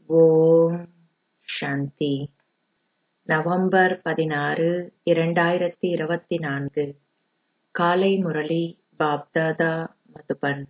ஓம் சாந்தி November பதினாறு இரண்டாயிரத்தி இருபத்தி நான்கு காலை முரளி பாப்தாதா மதுபன்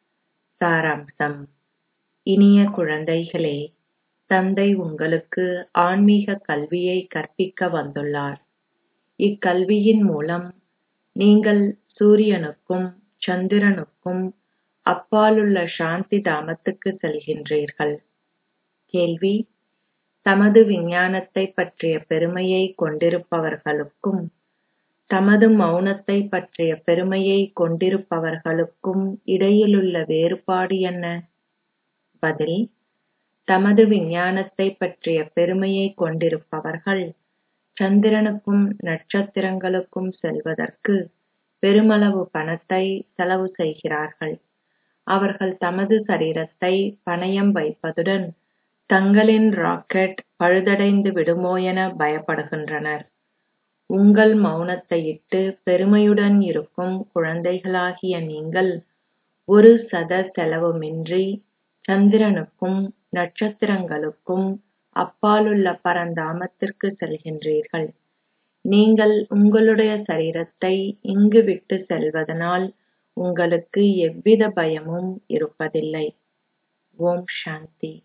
சாராம்சம் இனிய குழந்தைகளே தந்தை உங்களுக்கு ஆன்மீக கல்வியை கற்பிக்க வந்துள்ளார் இக்கல்வியின் மூலம் நீங்கள் சூரியனுக்கும் சந்திரனுக்கும் அப்பாலுள்ள சாந்தி தாமத்துக்கு செல்கின்றீர்கள் கேள்வி தமது விஞ்ஞானத்தைப் பற்றிய பெருமையை கொண்டிருப்பவர்களுக்கும் தமது மௌனத்தை பற்றிய பெருமையை கொண்டிருப்பவர்களுக்கும் இடையிலுள்ள வேறுபாடு என்ன பதில் தமது விஞ்ஞானத்தை பற்றிய பெருமையை கொண்டிருப்பவர்கள் சந்திரனுக்கும் நட்சத்திரங்களுக்கும் செல்வதற்கு பெருமளவு பணத்தை செலவு செய்கிறார்கள் அவர்கள் தமது சரீரத்தை பணயம் வைப்பதுடன் தங்களின் ராக்கெட் பழுதடைந்து விடுமோ என பயப்படுகின்றனர் உங்கள் மௌனத்தையிட்டு பெருமையுடன் இருக்கும் குழந்தைகளாகிய நீங்கள் ஒரு சத செலவுமின்றி சந்திரனுக்கும் நட்சத்திரங்களுக்கும் அப்பாலுள்ள பரந்தாமத்திற்கு செல்கின்றீர்கள் நீங்கள் உங்களுடைய சரீரத்தை இங்கு விட்டு செல்வதனால் உங்களுக்கு எவ்வித பயமும் இருப்பதில்லை ஓம் சாந்தி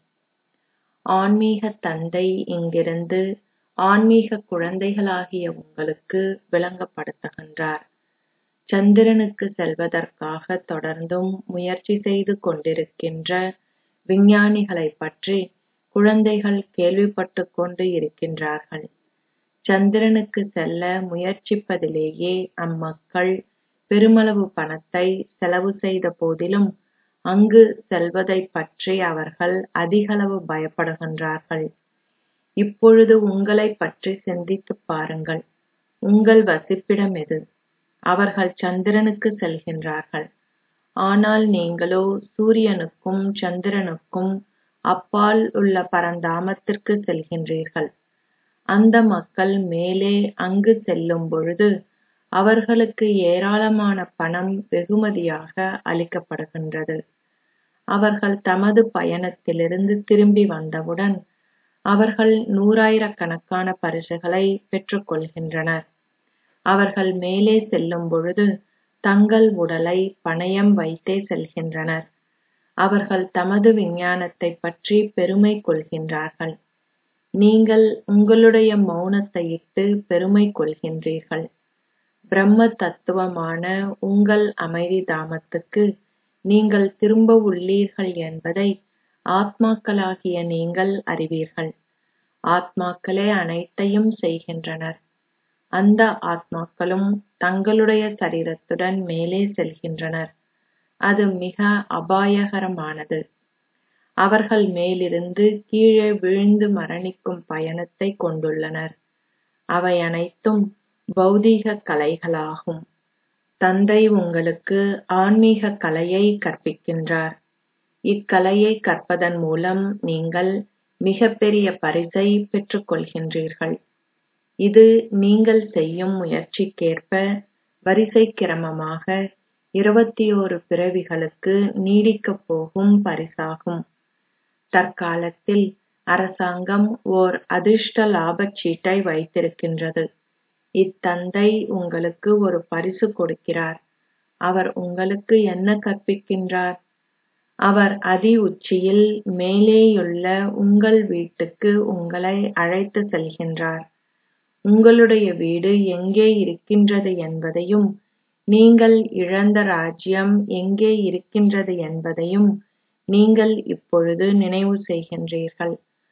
ஆன்மீக தந்தை இங்கிருந்து ஆன்மீக குழந்தைகளாகிய உங்களுக்கு விளங்கப்படுத்துகின்றார் சந்திரனுக்கு செல்வதற்காக தொடர்ந்தும் முயற்சி செய்து கொண்டிருக்கின்ற விஞ்ஞானிகளைப் பற்றி குழந்தைகள் கேள்விப்பட்டுக் கொண்டு இருக்கின்றார்கள் சந்திரனுக்கு செல்ல முயற்சிப்பதிலேயே அம்மக்கள் பெருமளவு பணத்தை செலவு செய்த போதிலும் அங்கு செல்வதைப் பற்றி அவர்கள் அதிகளவு பயப்படுகின்றார்கள் இப்பொழுது உங்களைப் பற்றி சிந்தித்துப் பாருங்கள் உங்கள் வசிப்பிடம் எது அவர்கள் சந்திரனுக்கு செல்கின்றார்கள் ஆனால் நீங்களோ சூரியனுக்கும் சந்திரனுக்கும் அப்பால் உள்ள பரந்தாமத்திற்கு செல்கின்றீர்கள் அந்த மக்கள் மேலே அங்கு செல்லும் பொழுது அவர்களுக்கு ஏராளமான பணம் வெகுமதியாக அளிக்கப்படுகின்றது அவர்கள் தமது பயணத்திலிருந்து திரும்பி வந்தவுடன் அவர்கள் நூறாயிரக்கணக்கான பரிசுகளை பெற்றுக் கொள்கின்றனர் அவர்கள் மேலே செல்லும் பொழுது தங்கள் உடலை பணயம் வைத்தே செல்கின்றனர் அவர்கள் தமது விஞ்ஞானத்தைப் பற்றி பெருமை கொள்கின்றார்கள் நீங்கள் உங்களுடைய மௌனத்தையிட்டு பெருமை கொள்கின்றீர்கள் பிரம்ம தத்துவமான உங்கள் அமைதி தாமத்துக்கு நீங்கள் திரும்ப உள்ளீர்கள் என்பதை ஆத்மாக்களாகிய நீங்கள் அறிவீர்கள் ஆத்மாக்களே அனைத்தையும் செய்கின்றனர் அந்த ஆத்மாக்களும் தங்களுடைய சரீரத்துடன் மேலே செல்கின்றனர் அது மிக அபாயகரமானது அவர்கள் மேலிருந்து கீழே வீழ்ந்து மரணிக்கும் பயணத்தை கொண்டுள்ளனர் அவை அனைத்தும் பௌதீக கலைகளாகும் தந்தை உங்களுக்கு ஆன்மீக கலையை கற்பிக்கின்றார் இக்கலையை கற்பதன் மூலம் நீங்கள் மிகப்பெரிய பரிசை பெற்றுக் கொள்கின்றீர்கள் இது நீங்கள் செய்யும் முயற்சிக்கேற்ப வரிசை கிரமமாக இருபத்தி ஓரு பிறவிகளுக்கு நீடிக்கப் போகும் பரிசாகும் தற்காலத்தில் அரசாங்கம் ஓர் அதிர்ஷ்ட லாபச் சீட்டை வைத்திருக்கின்றது இத்தந்தை உங்களுக்கு ஒரு பரிசு கொடுக்கிறார் அவர் உங்களுக்கு என்ன கற்பிக்கின்றார் அவர் அதி உச்சியில் மேலேயுள்ள உங்கள் வீட்டுக்கு உங்களை அழைத்து செல்கின்றார் உங்களுடைய வீடு எங்கே இருக்கின்றது என்பதையும் நீங்கள் இழந்த ராஜ்யம் எங்கே இருக்கின்றது என்பதையும் நீங்கள் இப்பொழுது நினைவு செய்கின்றீர்கள்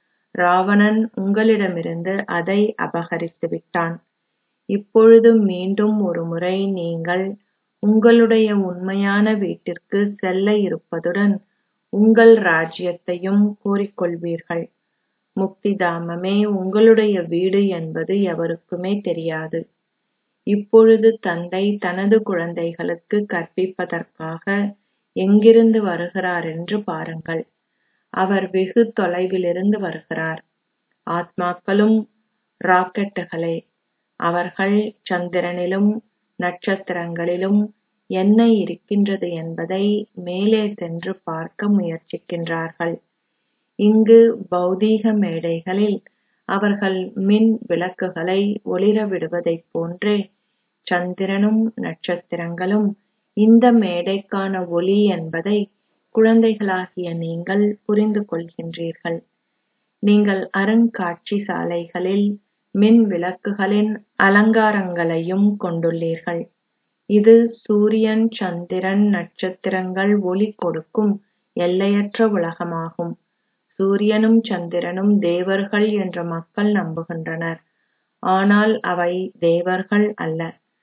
ராவணன் உங்களிடமிருந்து அதை அபகரித்து விட்டான் இப்பொழுது மீண்டும் ஒருமுறை நீங்கள் உங்களுடைய உண்மையான வீட்டிற்கு செல்ல இருப்பதுடன் உங்கள் ராஜ்யத்தையும் கோரிக்கொள்வீர்கள் முக்தி தாமமே உங்களுடைய வீடு என்பது எவருக்குமே தெரியாது இப்பொழுது தந்தை தனது குழந்தைகளுக்கு கற்பிப்பதற்காக எங்கிருந்து வருகிறார் என்று பாருங்கள் அவர் வெகு தொலைவிலிருந்து வருகிறார் ஆத்மாக்களும் ராக்கெட்டுகளே அவர்கள் சந்திரனிலும் நட்சத்திரங்களிலும் என்ன இருக்கின்றது என்பதை மேலே சென்று பார்க்க முயற்சிக்கின்றார்கள் இங்கு பௌதீக மேடைகளில் அவர்கள் மின் விளக்குகளை ஒளிர விடுவதைப் போன்றே சந்திரனும் நட்சத்திரங்களும் இந்த மேடைக்கான ஒளி என்பதை குழந்தைகளாகிய நீங்கள் புரிந்து கொள்கின்றீர்கள் நீங்கள் அருங்காட்சிசாலைகளில் மின் விளக்குகளின் அலங்காரங்களையும் கொண்டுள்ளீர்கள் இது சூரியன் சந்திரன் நட்சத்திரங்கள் ஒளி கொடுக்கும் எல்லையற்ற உலகமாகும் சூரியனும் சந்திரனும் தேவர்கள் என்று மக்கள் நம்புகின்றனர் ஆனால் அவை தேவர்கள் அல்ல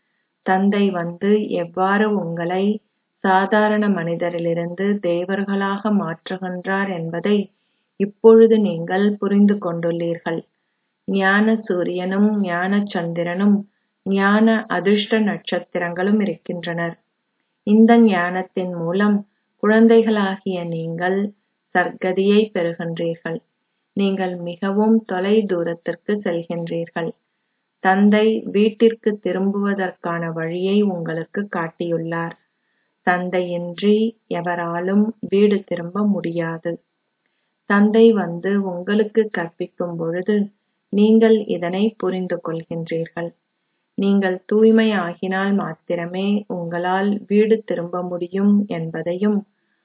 தந்தை வந்து எவ்வாறு உங்களை சாதாரண மனிதரிலிருந்து தேவர்களாக மாற்றுகின்றார் என்பதை இப்பொழுது நீங்கள் புரிந்து கொண்டுள்ளீர்கள் ஞான சூரியனும் ஞான சந்திரனும் ஞான அதிர்ஷ்ட நட்சத்திரங்களும் இருக்கின்றனர் இந்த ஞானத்தின் மூலம் குழந்தைகளாகிய நீங்கள் சர்க்கதியை பெறுகின்றீர்கள் நீங்கள் மிகவும் தொலை தூரத்திற்கு செல்கின்றீர்கள் தந்தை வீட்டிற்கு திரும்புவதற்கான வழியை உங்களுக்கு காட்டியுள்ளார் தந்தையின்றி எவராலும் வீடு திரும்ப முடியாது தந்தை வந்து உங்களுக்கு கற்பிக்கும் பொழுது நீங்கள் இதனை புரிந்து கொள்கின்றீர்கள் நீங்கள் தூய்மை ஆகினால் மாத்திரமே உங்களால் வீடு திரும்ப முடியும் என்பதையும்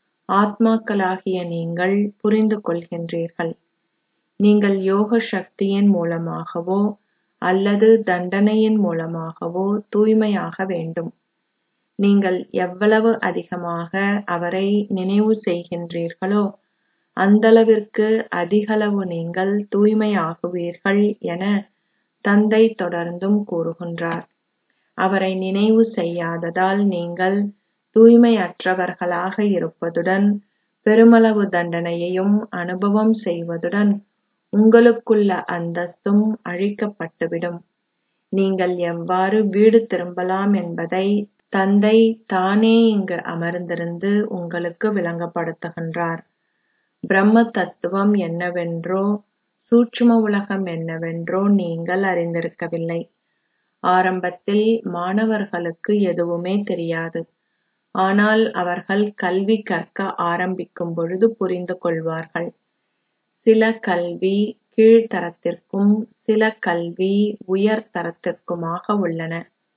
ஆத்மாக்களாகிய நீங்கள் புரிந்து கொள்கின்றீர்கள் நீங்கள் யோக சக்தியின் மூலமாகவோ அல்லது தண்டனையின் மூலமாகவோ தூய்மையாக வேண்டும் நீங்கள் எவ்வளவு அதிகமாக அவரை நினைவு செய்கின்றீர்களோ அந்தளவிற்கு அதிகளவு நீங்கள் தூய்மையாகுவீர்கள் என தந்தை தொடர்ந்தும் கூறுகின்றார் அவரை நினைவு செய்யாததால் நீங்கள் தூய்மையற்றவர்களாக இருப்பதுடன் பெருமளவு தண்டனையையும் அனுபவம் செய்வதுடன் உங்களுக்குள்ள அந்தஸ்தும் அழிக்கப்பட்டுவிடும் நீங்கள் எவ்வாறு வீடு திரும்பலாம் என்பதை தந்தை தானே இங்கு அமர்ந்திருந்து உங்களுக்கு விளங்கப்படுத்துகின்றார் பிரம்ம தத்துவம் என்னவென்றோ சூட்சும உலகம் என்னவென்றோ நீங்கள் அறிந்திருக்கவில்லை ஆரம்பத்தில் மாணவர்களுக்கு எதுவுமே தெரியாது ஆனால் அவர்கள் கல்வி கற்க ஆரம்பிக்கும் பொழுது புரிந்து கொள்வார்கள் சில கல்வி கீழ்த்தரத்திற்கும் சில கல்வி உயர் தரத்திற்குமாக உள்ளன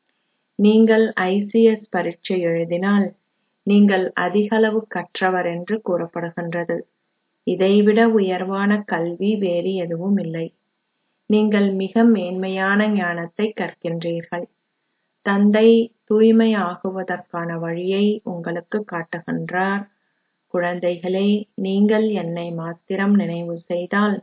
நீங்கள் ஐசிஎஸ் பரீட்சை எழுதினால் நீங்கள் அதிகளவு கற்றவர் என்று கூறப்படுகின்றது இதைவிட உயர்வான கல்வி வேறு எதுவும் இல்லை நீங்கள் மிக மேன்மையான ஞானத்தை கற்கின்றீர்கள் தந்தை தூய்மையாகுவதற்கான வழியை உங்களுக்கு காட்டுகின்றார் குழந்தைகளே நீங்கள் என்னை மாத்திரம் நினைவு செய்தால்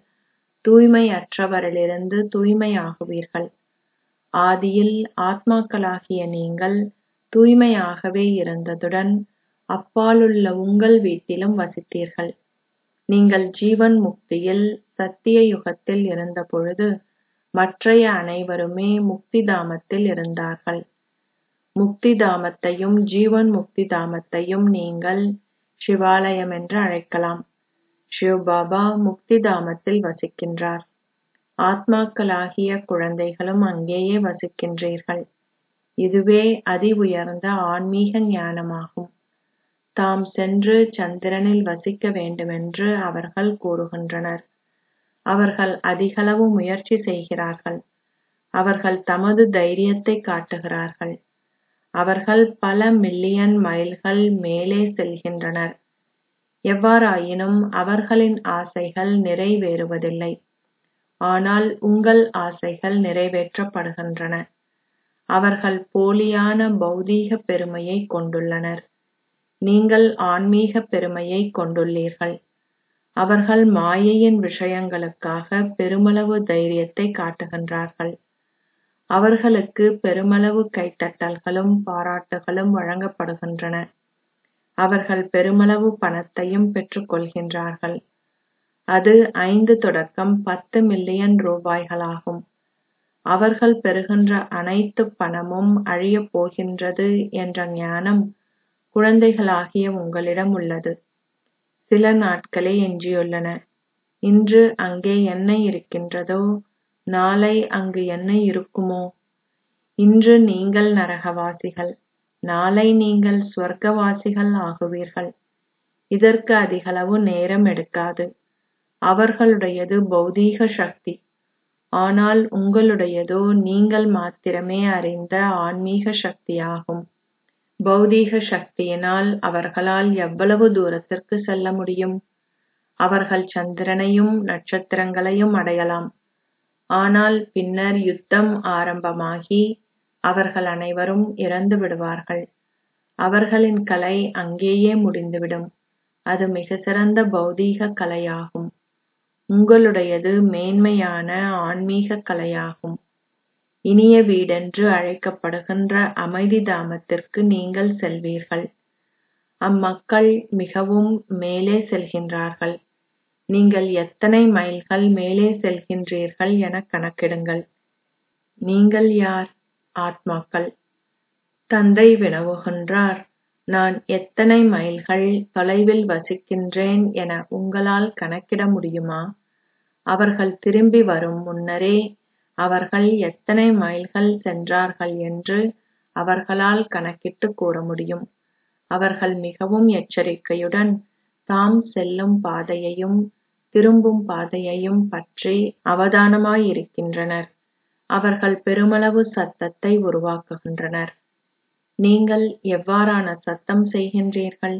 தூய்மையற்றவரிலிருந்து தூய்மையாகுவீர்கள் ஆதியில் ஆத்மாக்களாகிய நீங்கள் தூய்மையாகவே இருந்ததுடன் அப்பாலுள்ள உங்கள் வீட்டிலும் வசித்தீர்கள் நீங்கள் ஜீவன் முக்தியில் சத்திய யுகத்தில் இருந்த பொழுது மற்றைய அனைவருமே முக்தி தாமத்தில் இருந்தார்கள் முக்தி தாமத்தையும் ஜீவன் முக்தி தாமத்தையும் நீங்கள் சிவாலயம் என்று அழைக்கலாம் சிவபாபா முக்தி தாமத்தில் வசிக்கின்றார் ஆத்மாக்களாகிய குழந்தைகளும் அங்கேயே வசிக்கின்றீர்கள் இதுவே அதி உயர்ந்த ஆன்மீக ஞானமாகும் தாம் சென்று சந்திரனில் வசிக்க வேண்டுமென்று அவர்கள் கூறுகின்றனர் அவர்கள் அதிகளவு முயற்சி செய்கிறார்கள் அவர்கள் தமது தைரியத்தை காட்டுகிறார்கள் அவர்கள் பல மில்லியன் மைல்கள் மேலே செல்கின்றனர் எவ்வாறாயினும் அவர்களின் ஆசைகள் நிறைவேறுவதில்லை ஆனால் உங்கள் ஆசைகள் நிறைவேற்றப்படுகின்றன அவர்கள் போலியான பௌதீக பெருமையை கொண்டுள்ளனர் நீங்கள் ஆன்மீக பெருமையை கொண்டுள்ளீர்கள் அவர்கள் மாயையின் விஷயங்களுக்காக பெருமளவு தைரியத்தை காட்டுகின்றார்கள் அவர்களுக்கு பெருமளவு கைத்தட்டல்களும் பாராட்டுகளும் வழங்கப்படுகின்றன அவர்கள் பெருமளவு பணத்தையும் பெற்றுக் கொள்கின்றார்கள் அது ஐந்து தொடக்கம் பத்து மில்லியன் ரூபாய்களாகும் அவர்கள் பெறுகின்ற அனைத்து பணமும் அழியப் போகின்றது என்ற ஞானம் குழந்தைகளாகிய உங்களிடம் உள்ளது சில நாட்களே எஞ்சியுள்ளன இன்று அங்கே என்ன இருக்கின்றதோ நாளை அங்கு என்ன இருக்குமோ இன்று நீங்கள் நரகவாசிகள் நாளை நீங்கள் சுவர்க்கவாசிகள் ஆகுவீர்கள் இதற்கு அதிகளவு நேரம் எடுக்காது அவர்களுடையது பௌதீக சக்தி ஆனால் உங்களுடையதோ நீங்கள் மாத்திரமே அறிந்த ஆன்மீக சக்தியாகும் பௌதீக சக்தியினால் அவர்களால் எவ்வளவு தூரத்திற்கு செல்ல முடியும் அவர்கள் சந்திரனையும் நட்சத்திரங்களையும் அடையலாம் ஆனால் பின்னர் யுத்தம் ஆரம்பமாகி அவர்கள் அனைவரும் இறந்து விடுவார்கள் அவர்களின் கலை அங்கேயே முடிந்துவிடும் அது மிக சிறந்த பௌதீக கலையாகும் உங்களுடையது மேன்மையான ஆன்மீக கலையாகும் இனிய வீடென்று அழைக்கப்படுகின்ற அமைதி தாமத்திற்கு நீங்கள் செல்வீர்கள் அம்மக்கள் மிகவும் மேலே செல்கின்றார்கள் நீங்கள் எத்தனை மைல்கள் மேலே செல்கின்றீர்கள் என கணக்கிடுங்கள் நீங்கள் யார் ஆத்மாக்கள் தந்தை வினவுகின்றார் நான் எத்தனை மைல்கள் தொலைவில் வசிக்கின்றேன் என உங்களால் கணக்கிட முடியுமா அவர்கள் திரும்பி வரும் முன்னரே அவர்கள் எத்தனை மைல்கள் சென்றார்கள் என்று அவர்களால் கணக்கிட்டு கூற முடியும் அவர்கள் மிகவும் எச்சரிக்கையுடன் தாம் செல்லும் பாதையையும் திரும்பும் பாதையையும் பற்றி அவதானமாயிருக்கின்றனர் அவர்கள் பெருமளவு சத்தத்தை உருவாக்குகின்றனர் நீங்கள் எவ்வாறான சத்தம் செய்கின்றீர்கள்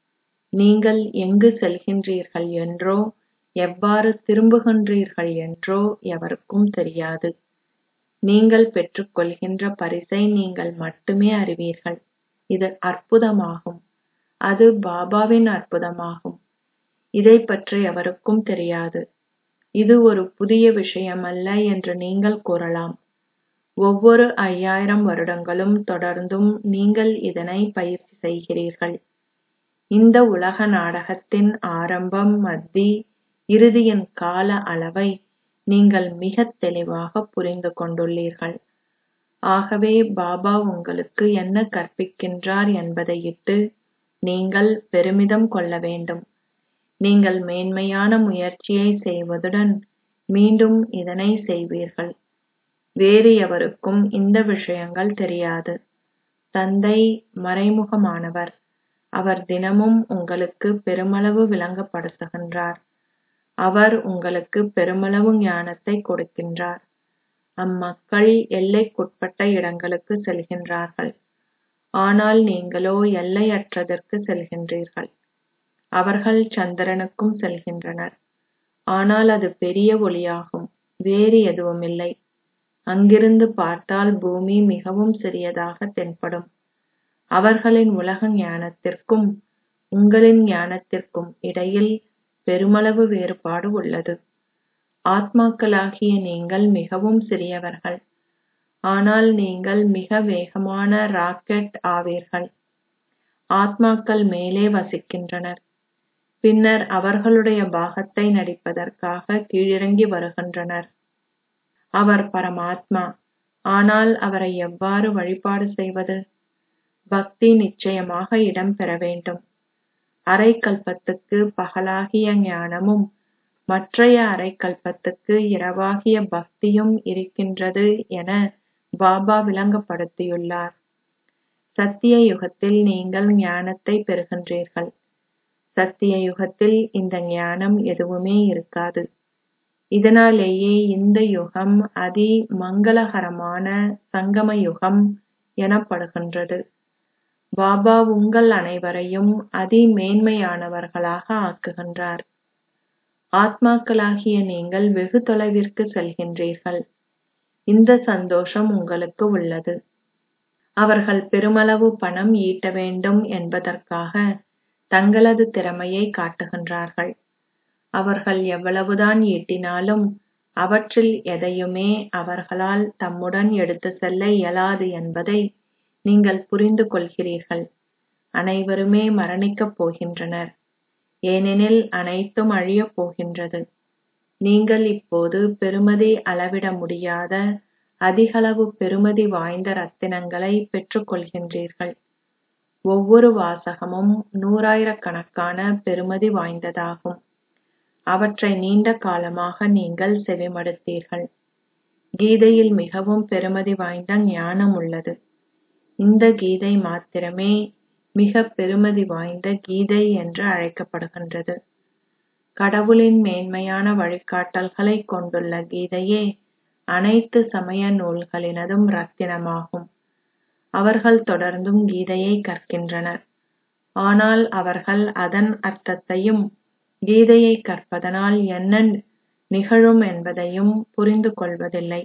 நீங்கள் எங்கு செல்கின்றீர்கள் என்றோ எவ்வாறு திரும்புகின்றீர்கள் என்றோ எவருக்கும் தெரியாது நீங்கள் பெற்றுக்கொள்கின்ற பரிசை நீங்கள் மட்டுமே அறிவீர்கள் இது அற்புதமாகும் அது பாபாவின் அற்புதமாகும் இதைப் பற்றி எவருக்கும் தெரியாது இது ஒரு புதிய விஷயமல்ல என்று நீங்கள் கூறலாம் ஒவ்வொரு ஐயாயிரம் வருடங்களும் தொடர்ந்தும் நீங்கள் இதனை பயிற்சி செய்கிறீர்கள் இந்த உலக நாடகத்தின் ஆரம்பம் மத்தி இறுதியின் கால அளவை நீங்கள் மிகத் தெளிவாக புரிந்து கொண்டுள்ளீர்கள் ஆகவே பாபா உங்களுக்கு என்ன கற்பிக்கின்றார் என்பதையிட்டு நீங்கள் பெருமிதம் கொள்ள வேண்டும் நீங்கள் மேன்மையான முயற்சியை செய்வதுடன் மீண்டும் இதனை செய்வீர்கள் வேறு எவருக்கும் இந்த விஷயங்கள் தெரியாது தந்தை மறைமுகமானவர் அவர் தினமும் உங்களுக்கு பெருமளவு விளங்கப்படுத்துகின்றார் அவர் உங்களுக்கு பெருமளவு ஞானத்தை கொடுக்கின்றார் அம்மக்கள் எல்லைக்குட்பட்ட இடங்களுக்கு செல்கின்றார்கள் ஆனால் நீங்களோ எல்லையற்றதற்கு செல்கின்றீர்கள் அவர்கள் சந்திரனுக்கும் செல்கின்றனர் ஆனால் அது பெரிய ஒளியாகும் வேறு எதுவுமில்லை அங்கிருந்து பார்த்தால் பூமி மிகவும் சிறியதாக தென்படும் அவர்களின் உலக ஞானத்திற்கும் உங்களின் ஞானத்திற்கும் இடையில் பெருமளவு வேறுபாடு உள்ளது ஆத்மாக்களாகிய நீங்கள் மிகவும் சிறியவர்கள் ஆனால் நீங்கள் மிக வேகமான ராக்கெட் ஆவீர்கள் ஆத்மாக்கள் மேலே வசிக்கின்றனர் பின்னர் அவர்களுடைய பாகத்தை நடிப்பதற்காக கீழிறங்கி வருகின்றனர் அவர் பரமாத்மா ஆனால் அவரை எவ்வாறு வழிபாடு செய்வது பக்தி நிச்சயமாக இடம்பெற வேண்டும் அரை கல்பத்துக்கு பகலாகிய ஞானமும் மற்றைய அரை கல்பத்துக்கு இரவாகிய பக்தியும் இருக்கின்றது என பாபா விளங்கப்படுத்தியுள்ளார் சத்திய யுகத்தில் நீங்கள் ஞானத்தை பெறுகின்றீர்கள் சத்திய யுகத்தில் இந்த ஞானம் எதுவுமே இருக்காது இதனாலேயே இந்த யுகம் அதி மங்களகரமான சங்கம யுகம் எனப்படுகின்றது பாபா உங்கள் அனைவரையும் அதி மேன்மையானவர்களாக ஆக்குகின்றார் ஆத்மாக்களாகிய நீங்கள் வெகு தொலைவிற்கு செல்கின்றீர்கள் இந்த சந்தோஷம் உங்களுக்கு உள்ளது அவர்கள் பெருமளவு பணம் ஈட்ட வேண்டும் என்பதற்காக தங்களது திறமையை காட்டுகின்றார்கள் அவர்கள் எவ்வளவுதான் ஈட்டினாலும் அவற்றில் எதையுமே அவர்களால் தம்முடன் எடுத்து செல்ல இயலாது என்பதை நீங்கள் புரிந்து கொள்கிறீர்கள் அனைவருமே மரணிக்கப் போகின்றனர் ஏனெனில் அனைத்தும் அழியப் போகின்றது நீங்கள் இப்போது பெறுமதி அளவிட முடியாத அதிகளவு பெறுமதி வாய்ந்த ரத்தினங்களை பெற்றுக் கொள்கின்றீர்கள் ஒவ்வொரு வாசகமும் நூறாயிரக்கணக்கான பெறுமதி வாய்ந்ததாகும் அவற்றை நீண்ட காலமாக நீங்கள் செவிமடுத்தீர்கள் கீதையில் மிகவும் பெறுமதி வாய்ந்த ஞானம் உள்ளது இந்த கீதை மாத்திரமே மிக பெறுமதி வாய்ந்த கீதை என்று அழைக்கப்படுகின்றது கடவுளின் மேன்மையான வழிகாட்டல்களைக் கொண்டுள்ள கீதையே அனைத்து சமய நூல்களினதும் ரத்தினமாகும் அவர்கள் தொடர்ந்தும் கீதையை கற்கின்றனர் ஆனால் அவர்கள் அதன் அர்த்தத்தையும் கீதையை கற்பதனால் என்ன நிகழும் என்பதையும் புரிந்து கொள்வதில்லை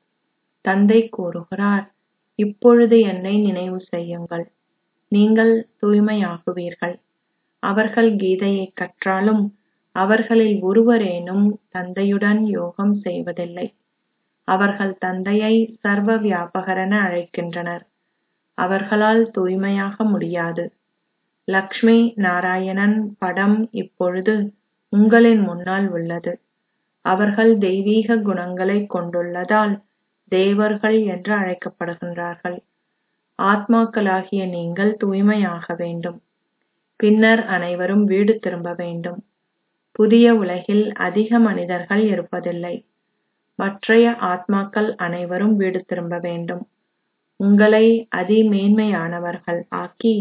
தந்தை கூறுகிறார் இப்பொழுது என்னை நினைவு செய்யுங்கள் நீங்கள் தூய்மையாகுவீர்கள் அவர்கள் கீதையை கற்றாலும் அவர்களில் ஒருவரேனும் தந்தையுடன் யோகம் செய்வதில்லை அவர்கள் தந்தையை சர்வ வியாபகரென அழைக்கின்றனர் அவர்களால் தூய்மையாக முடியாது லக்ஷ்மி நாராயணன் படம் இப்பொழுது உங்களின் முன்னால் உள்ளது அவர்கள் தெய்வீக குணங்களை கொண்டுள்ளதால் தேவர்கள் என்று அழைக்கப்படுகின்றார்கள் ஆத்மாக்களாகிய நீங்கள் தூய்மையாக வேண்டும் பின்னர் அனைவரும் வீடு திரும்ப வேண்டும் புதிய உலகில் அதிக மனிதர்கள் இருப்பதில்லை மற்றைய ஆத்மாக்கள் அனைவரும் வீடு திரும்ப வேண்டும் உங்களை அதிமேன்மையானவர்கள் ஆக்கி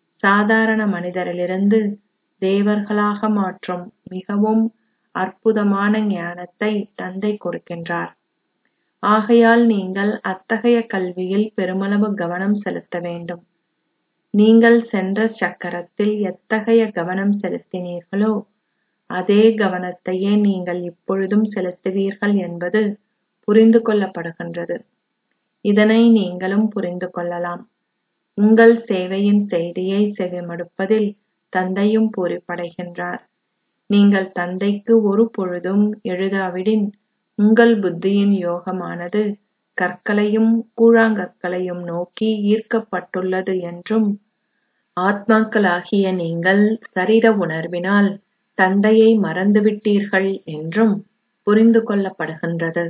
சாதாரண மனிதரிலிருந்து தேவர்களாக மாற்றும் மிகவும் அற்புதமான ஞானத்தை தந்தை கொடுக்கின்றார் ஆகையால் நீங்கள் அத்தகைய கல்வியில் பெருமளவு கவனம் செலுத்த வேண்டும் நீங்கள் சென்ற சக்கரத்தில் எத்தகைய கவனம் செலுத்தினீர்களோ அதே கவனத்தையே நீங்கள் இப்பொழுதும் செலுத்துவீர்கள் என்பது புரிந்து கொள்ளப்படுகின்றது இதனை நீங்களும் புரிந்து கொள்ளலாம் உங்கள் சேவையின் செய்தியை செவிமடுப்பதில் தந்தையும் பூரிப்படைகின்றார் நீங்கள் தந்தைக்கு ஒரு பொழுதும் எழுதாவிடின் உங்கள் புத்தியின் யோகமானது கற்களையும் கூழாங்கற்களையும் நோக்கி ஈர்க்கப்பட்டுள்ளது என்றும் ஆத்மாக்களாகிய நீங்கள் சரீர உணர்வினால் தந்தையை மறந்துவிட்டீர்கள் என்றும் புரிந்து கொள்ளப்படுகின்றது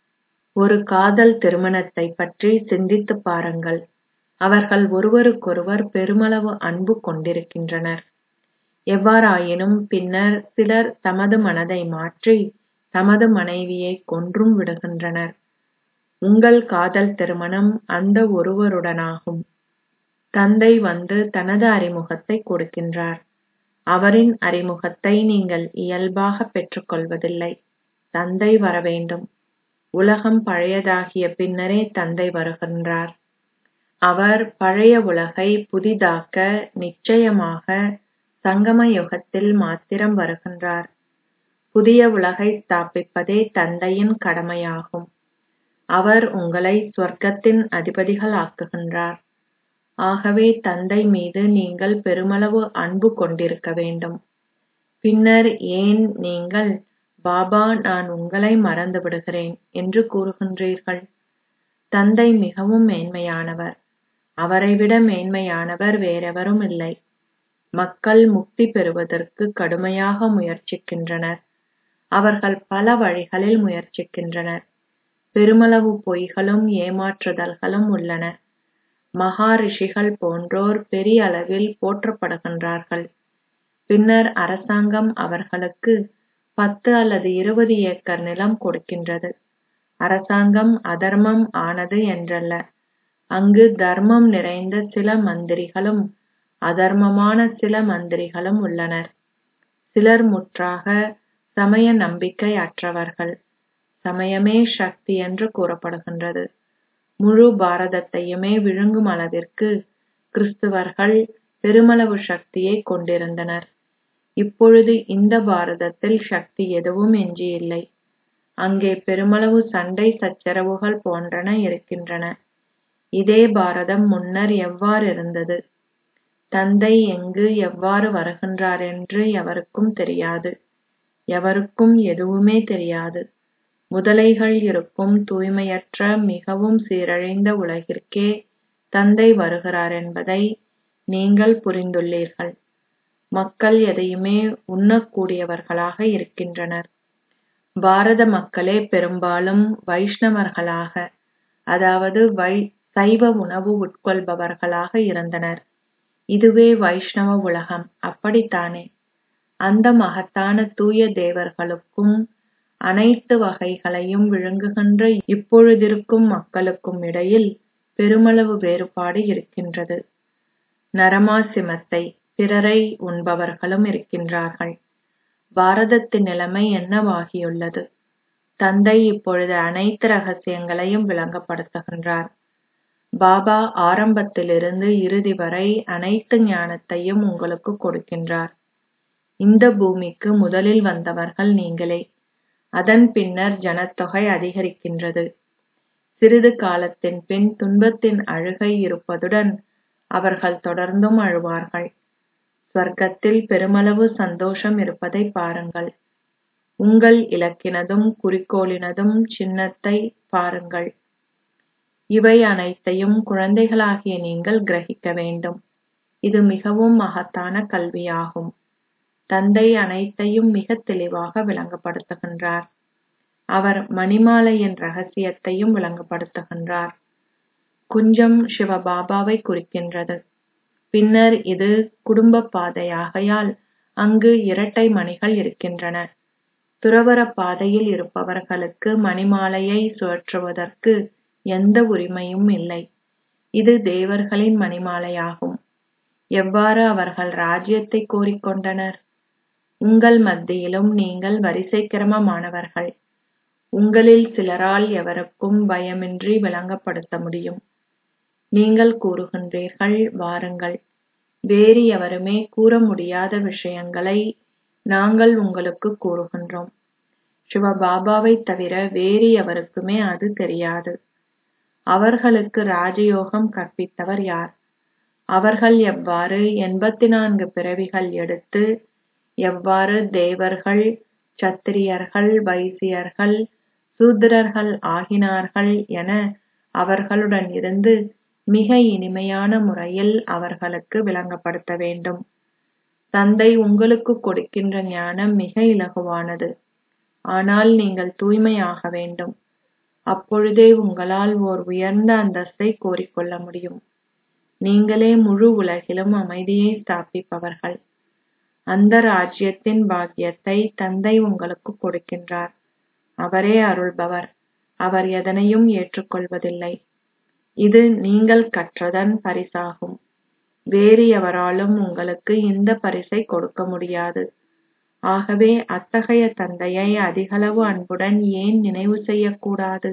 ஒரு காதல் திருமணத்தை பற்றி சிந்தித்துப் பாருங்கள் அவர்கள் ஒருவருக்கொருவர் பெருமளவு அன்பு கொண்டிருக்கின்றனர் எவ்வாறாயினும் பின்னர் சிலர் தமது மனதை மாற்றி தமது மனைவியை கொன்றும் விடுகின்றனர் உங்கள் காதல் திருமணம் அந்த ஒருவருடனாகும் தந்தை வந்து தனது அறிமுகத்தை கொடுக்கின்றார் அவரின் அறிமுகத்தை நீங்கள் இயல்பாக பெற்றுக்கொள்வதில்லை தந்தை வரவேண்டும் உலகம் பழையதாகிய பின்னரே தந்தை வருகின்றார் அவர் பழைய உலகை புதிதாக்க நிச்சயமாக சங்கம யுகத்தில் மாத்திரம் வருகின்றார் புதிய உலகை ஸ்தாபிப்பதே தந்தையின் கடமையாகும் அவர் உங்களை சொர்க்கத்தின் அதிபதிகள் ஆக்குகின்றார் ஆகவே தந்தை மீது நீங்கள் பெருமளவு அன்பு கொண்டிருக்க வேண்டும் பின்னர் ஏன் நீங்கள் பாபா நான் உங்களை மறந்து விடுகிறேன் என்று கூறுகின்றீர்கள் தந்தை மிகவும் மேன்மையானவர் அவரைவிட மேன்மையானவர் வேறெவரும் இல்லை மக்கள் முக்தி பெறுவதற்கு கடுமையாக முயற்சிக்கின்றனர் அவர்கள் பல வழிகளில் முயற்சிக்கின்றனர் பெருமளவு பொய்களும் ஏமாற்றுதல்களும் உள்ளன மகா ரிஷிகள் போன்றோர் பெரிய அளவில் போற்றப்படுகின்றார்கள் பின்னர் அரசாங்கம் அவர்களுக்கு பத்து அல்லது இருபது ஏக்கர் நிலம் கொடுக்கின்றது அரசாங்கம் அதர்மம் ஆனது என்றல்ல அங்கு தர்மம் நிறைந்த சில மந்திரிகளும் அதர்மமான சில மந்திரிகளும் உள்ளனர் சிலர் முற்றாக சமய நம்பிக்கை அற்றவர்கள் சமயமே சக்தி என்று கூறப்படுகின்றது முழு பாரதத்தையுமே விழுங்கும் அளவிற்கு கிறிஸ்துவர்கள் பெருமளவு சக்தியை கொண்டிருந்தனர் இப்பொழுது இந்த பாரதத்தில் சக்தி எதுவும் எஞ்சியில்லை அங்கே பெருமளவு சண்டை சச்சரவுகள் போன்றன இருக்கின்றன இதே பாரதம் முன்னர் எவ்வாறிருந்தது தந்தை எங்கு எவ்வாறு வருகின்றார் என்று எவருக்கும் தெரியாது எவருக்கும் எதுவுமே தெரியாது முதலைகள் இருக்கும் தூய்மையற்ற மிகவும் சீரழிந்த உலகிற்கே தந்தை வருகிறார் என்பதை நீங்கள் புரிந்துள்ளீர்கள் மக்கள் எதையுமே உண்ணக்கூடியவர்களாக இருக்கின்றனர் பாரத மக்களே பெரும்பாலும் வைஷ்ணவர்களாக அதாவது வை சைவ உணவு உட்கொள்பவர்களாக இருந்தனர் இதுவே வைஷ்ணவ உலகம் அப்படித்தானே அந்த மகத்தான தூய தேவர்களுக்கும் அனைத்து வகைகளையும் விழுங்குகின்ற இப்பொழுதிருக்கும் மக்களுக்கும் இடையில் பெருமளவு வேறுபாடு இருக்கின்றது நரமாசிமத்தை பிறரை உண்பவர்களும் இருக்கின்றார்கள் பாரதத்தின் நிலைமை என்னவாகியுள்ளது தந்தை இப்பொழுது அனைத்து ரகசியங்களையும் விளங்கப்படுத்துகின்றார் பாபா ஆரம்பத்திலிருந்து இறுதி வரை அனைத்து ஞானத்தையும் உங்களுக்கு கொடுக்கின்றார் இந்த பூமிக்கு முதலில் வந்தவர்கள் நீங்களே அதன் பின்னர் ஜனத்தொகை அதிகரிக்கின்றது சிறிது காலத்தின் பின் துன்பத்தின் அழுகை இருப்பதுடன் அவர்கள் தொடர்ந்தும் அழுவார்கள் ஸ்வர்க்கத்தில் பெருமளவு சந்தோஷம் இருப்பதை பாருங்கள் உங்கள் இலக்கினதும் குறிக்கோளினதும் சின்னத்தை பாருங்கள் இவை அனைத்தையும் குழந்தைகளாகிய நீங்கள் கிரகிக்க வேண்டும் இது மிகவும் மகத்தான கல்வியாகும் தந்தை அனைத்தையும் மிக தெளிவாக விளங்கப்படுத்துகின்றார் அவர் மணிமாலையின் ரகசியத்தையும் விளங்கப்படுத்துகின்றார் குஞ்சம் சிவபாபாவை குறிக்கின்றது பின்னர் இது குடும்ப பாதையாகையால் அங்கு இரட்டை மணிகள் இருக்கின்றன துறவற பாதையில் இருப்பவர்களுக்கு மணிமாலையை சுழற்றுவதற்கு எந்த உரிமையும் இல்லை இது தேவர்களின் மணிமாலையாகும் எவ்வாறு அவர்கள் ராஜ்யத்தை கோரிக்கொண்டனர் உங்கள் மத்தியிலும் நீங்கள் வரிசை கிரமமானவர்கள் உங்களில் சிலரால் எவருக்கும் பயமின்றி விளங்கப்படுத்த முடியும் நீங்கள் கூறுகின்றீர்கள் வாருங்கள் வேறு எவருமே கூற முடியாத விஷயங்களை நாங்கள் உங்களுக்கு கூறுகின்றோம் சிவபாபாவை தவிர வேறு எவருக்குமே அது தெரியாது அவர்களுக்கு ராஜயோகம் கற்பித்தவர் யார் அவர்கள் எவ்வாறு எண்பத்தி நான்கு பிறவிகள் எடுத்து எவ்வாறு தேவர்கள் சத்திரியர்கள் வைசியர்கள் சூத்திரர்கள் ஆகினார்கள் என அவர்களுடன் இருந்து மிக இனிமையான முறையில் அவர்களுக்கு விளங்கப்படுத்த வேண்டும் தந்தை உங்களுக்கு கொடுக்கின்ற ஞானம் மிக இலகுவானது ஆனால் நீங்கள் தூய்மையாக வேண்டும் அப்பொழுதே உங்களால் ஓர் உயர்ந்த அந்தஸ்தை கோரிக்கொள்ள முடியும் நீங்களே முழு உலகிலும் அமைதியை ஸ்தாபிப்பவர்கள் அந்த ராஜ்யத்தின் பாக்கியத்தை தந்தை உங்களுக்கு கொடுக்கின்றார் அவரே அருள்பவர் அவர் எதனையும் ஏற்றுக்கொள்வதில்லை இது நீங்கள் கற்றதன் பரிசாகும் வேறு எவராலும் உங்களுக்கு இந்த பரிசை கொடுக்க முடியாது ஆகவே அத்தகைய தந்தையை அதிகளவு அன்புடன் ஏன் நினைவு செய்யக்கூடாது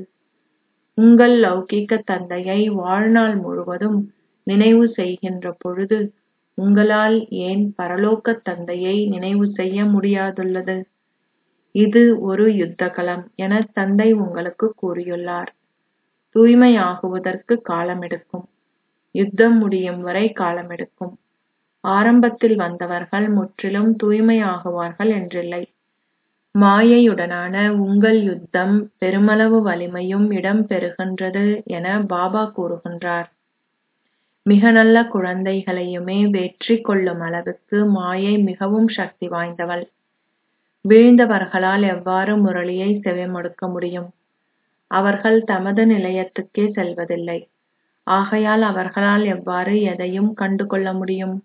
உங்கள் லௌகீக தந்தையை வாழ்நாள் முழுவதும் நினைவு செய்கின்ற பொழுது உங்களால் ஏன் பரலோக தந்தையை நினைவு செய்ய முடியாதுள்ளது இது ஒரு யுத்தகலம் என தந்தை உங்களுக்கு கூறியுள்ளார் தூய்மையாகுவதற்கு காலமெடுக்கும் யுத்தம் முடியும் வரை காலமெடுக்கும் ஆரம்பத்தில் வந்தவர்கள் முற்றிலும் தூய்மையாகுவார்கள் என்றில்லை மாயையுடனான உங்கள் யுத்தம் பெருமளவு வலிமையும் இடம் பெறுகின்றது என பாபா கூறுகின்றார் மிக நல்ல குழந்தைகளையுமே வெற்றி கொள்ளும் அளவுக்கு மாயை மிகவும் சக்தி வாய்ந்தவள் வீழ்ந்தவர்களால் எவ்வாறு முரளியை செவிமடுக்க முடியும் அவர்கள் தமது நிலையத்துக்கே செல்வதில்லை ஆகையால் அவர்களால் எவ்வாறு எதையும் கண்டுகொள்ள முடியும்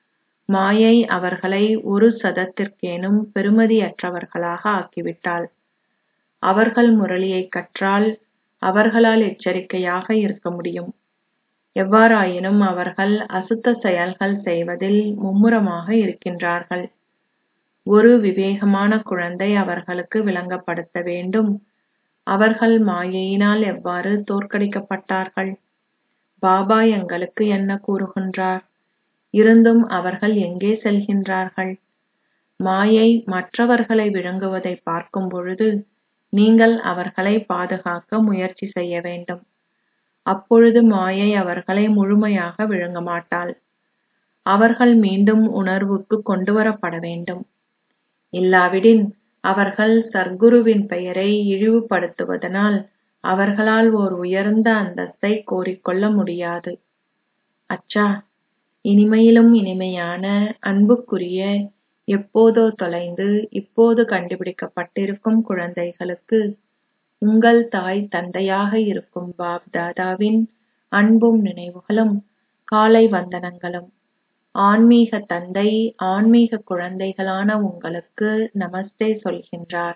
மாயை அவர்களை ஒரு சதத்திற்கேனும் பெறுமதியற்றவர்களாக ஆக்கிவிட்டாள் அவர்கள் முரளியை கற்றால் அவர்களால் எச்சரிக்கையாக இருக்க முடியும் எவ்வாறாயினும் அவர்கள் அசுத்த செயல்கள் செய்வதில் மும்முரமாக இருக்கின்றார்கள் ஒரு விவேகமான குழந்தை அவர்களுக்கு விளங்கப்படுத்த வேண்டும் அவர்கள் மாயையினால் எவ்வாறு தோற்கடிக்கப்பட்டார்கள் பாபா எங்களுக்கு என்ன கூறுகின்றார் இருந்தும் அவர்கள் எங்கே செல்கின்றார்கள் மாயை மற்றவர்களை விழுங்குவதை பார்க்கும் பொழுது நீங்கள் அவர்களை பாதுகாக்க முயற்சி செய்ய வேண்டும் அப்பொழுது மாயை அவர்களை முழுமையாக விழுங்க மாட்டாள் அவர்கள் மீண்டும் உணர்வுக்கு கொண்டுவரப்பட வேண்டும் இல்லாவிடின் அவர்கள் சர்க்குருவின் பெயரை இழிவுபடுத்துவதனால் அவர்களால் ஓர் உயர்ந்த அந்தஸ்தை கோரிக்கொள்ள முடியாது அச்சா இனிமையிலும் இனிமையான அன்புக்குரிய எப்போதோ தொலைந்து இப்போது கண்டுபிடிக்கப்பட்டிருக்கும் குழந்தைகளுக்கு உங்கள் தாய் தந்தையாக இருக்கும் பாப் தாதாவின் அன்பும் நினைவுகளும் காலை வந்தனங்களும் ஆன்மீக தந்தை ஆன்மீக குழந்தைகளான உங்களுக்கு நமஸ்தே சொல்கின்றார்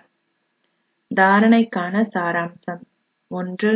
தாரணைக்கான சாராம்சம் ஒன்று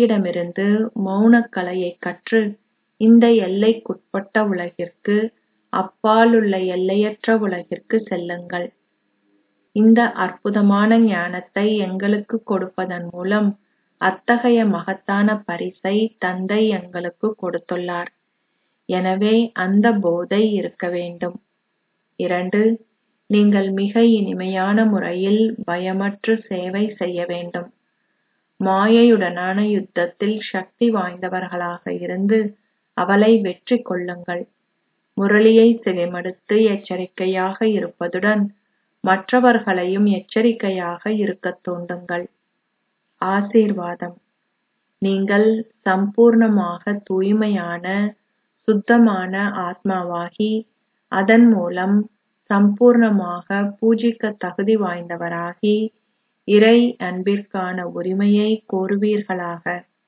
தந்தையிடமிருந்து மௌனக் கலையை கற்று இந்த எல்லைக்குட்பட்ட உலகிற்கு அப்பாலுள்ள எல்லையற்ற உலகிற்கு செல்லுங்கள் இந்த அற்புதமான ஞானத்தை எங்களுக்கு கொடுப்பதன் மூலம் அத்தகைய மகத்தான பரிசை தந்தை எங்களுக்கு கொடுத்துள்ளார் எனவே அந்த போதை இருக்க வேண்டும் இரண்டு நீங்கள் மிக இனிமையான முறையில் பயமற்று சேவை செய்ய வேண்டும் மாயையுடனான யுத்தத்தில் சக்தி வாய்ந்தவர்களாக இருந்து அவளை வெற்றி கொள்ளுங்கள் முரளியை செவிமடுத்து எச்சரிக்கையாக இருப்பதுடன் மற்றவர்களையும் எச்சரிக்கையாக இருக்கத் தூண்டுங்கள் ஆசீர்வாதம் நீங்கள் சம்பூர்ணமாக தூய்மையான சுத்தமான ஆத்மாவாகி அதன் மூலம் சம்பூர்ணமாக பூஜிக்க தகுதி வாய்ந்தவராகி இறை அன்பிற்கான உரிமையை கோருவீர்களாக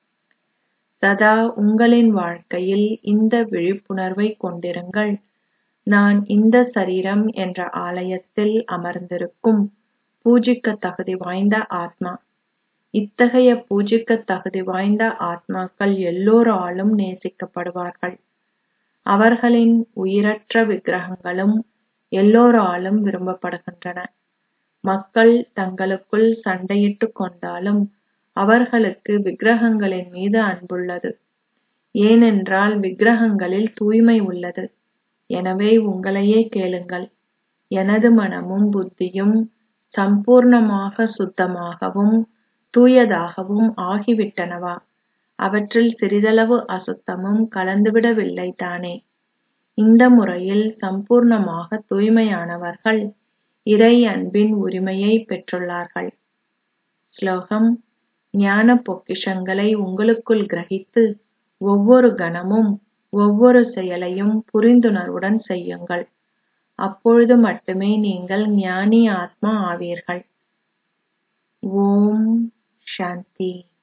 சதா உங்களின் வாழ்க்கையில் இந்த விழிப்புணர்வை கொண்டிருங்கள் நான் இந்த சரீரம் என்ற ஆலயத்தில் அமர்ந்திருக்கும் பூஜிக்க தகுதி வாய்ந்த ஆத்மா இத்தகைய பூஜிக்க தகுதி வாய்ந்த ஆத்மாக்கள் எல்லோராலும் நேசிக்கப்படுவார்கள் அவர்களின் உயிரற்ற விக்கிரகங்களும் எல்லோராலும் விரும்பப்படுகின்றன மக்கள் தங்களுக்குள் சண்டையிட்டுக் கொண்டாலும் அவர்களுக்கு விக்கிரகங்களின் மீது அன்புள்ளது ஏனென்றால் விக்கிரகங்களில் தூய்மை உள்ளது எனவே உங்களையே கேளுங்கள் எனது மனமும் புத்தியும் சம்பூர்ணமாக சுத்தமாகவும் தூயதாகவும் ஆகிவிட்டனவா அவற்றில் சிறிதளவு அசுத்தமும் கலந்துவிடவில்லை தானே இந்த முறையில் சம்பூர்ணமாக தூய்மையானவர்கள் இறை அன்பின் உரிமையை பெற்றுள்ளார்கள் ஸ்லோகம் ஞான பொக்கிஷங்களை உங்களுக்குள் கிரகித்து ஒவ்வொரு கணமும் ஒவ்வொரு செயலையும் புரிந்துணர்வுடன் செய்யுங்கள் அப்பொழுது மட்டுமே நீங்கள் ஞானி ஆத்மா ஆவீர்கள் ஓம் சாந்தி